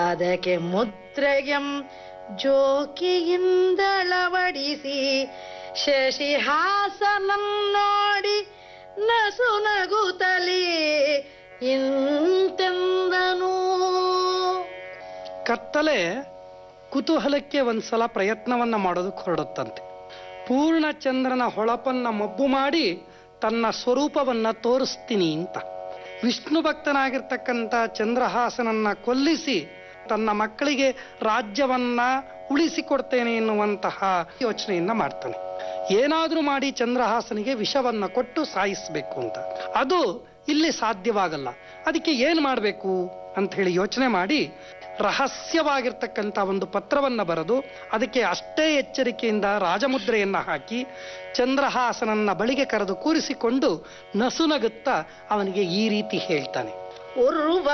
ಅದಕ್ಕೆ ಮುದ್ರೆಯಂ ಜೋಕಿಯಿಂದಳವಡಿಸಿ ಶಶಿಹಾಸನಂ ನೋಡಿ ನಸು ನಗುತ್ತಲೇ ಇಂತೆಂದನು ಕತ್ತಲೆ ಕುತೂಹಲಕ್ಕೆ ಒಂದ್ಸಲ ಪ್ರಯತ್ನವನ್ನ ಮಾಡೋದಕ್ಕೆ ಹೊರಡುತ್ತಂತೆ ಪೂರ್ಣ ಚಂದ್ರನ ಹೊಳಪನ್ನ ಮಬ್ಬು ಮಾಡಿ ತನ್ನ ಸ್ವರೂಪವನ್ನ ತೋರಿಸ್ತೀನಿ ಅಂತ ವಿಷ್ಣು ಭಕ್ತನಾಗಿರ್ತಕ್ಕಂಥ ಚಂದ್ರಹಾಸನನ್ನ ಕೊಲ್ಲಿಸಿ ತನ್ನ ಮಕ್ಕಳಿಗೆ ರಾಜ್ಯವನ್ನ ಉಳಿಸಿಕೊಡ್ತೇನೆ ಎನ್ನುವಂತಹ ಯೋಚನೆಯನ್ನ ಮಾಡ್ತಾನೆ ಏನಾದ್ರೂ ಮಾಡಿ ಚಂದ್ರಹಾಸನಿಗೆ ವಿಷವನ್ನ ಕೊಟ್ಟು ಸಾಯಿಸಬೇಕು ಅಂತ ಅದು ಇಲ್ಲಿ ಸಾಧ್ಯವಾಗಲ್ಲ ಅದಕ್ಕೆ ಏನ್ ಮಾಡಬೇಕು ಅಂತ ಹೇಳಿ ಯೋಚನೆ ಮಾಡಿ ರಹಸ್ಯವಾಗಿರ್ತಕ್ಕಂಥ ಒಂದು ಪತ್ರವನ್ನ ಬರೆದು ಅದಕ್ಕೆ ಅಷ್ಟೇ ಎಚ್ಚರಿಕೆಯಿಂದ ರಾಜಮುದ್ರೆಯನ್ನ ಹಾಕಿ ಚಂದ್ರಹಾಸನನ್ನ ಬಳಿಗೆ ಕರೆದು ಕೂರಿಸಿಕೊಂಡು ನಸುನಗುತ್ತಾ ಅವನಿಗೆ ಈ ರೀತಿ ಹೇಳ್ತಾನೆ ಉರ್ವ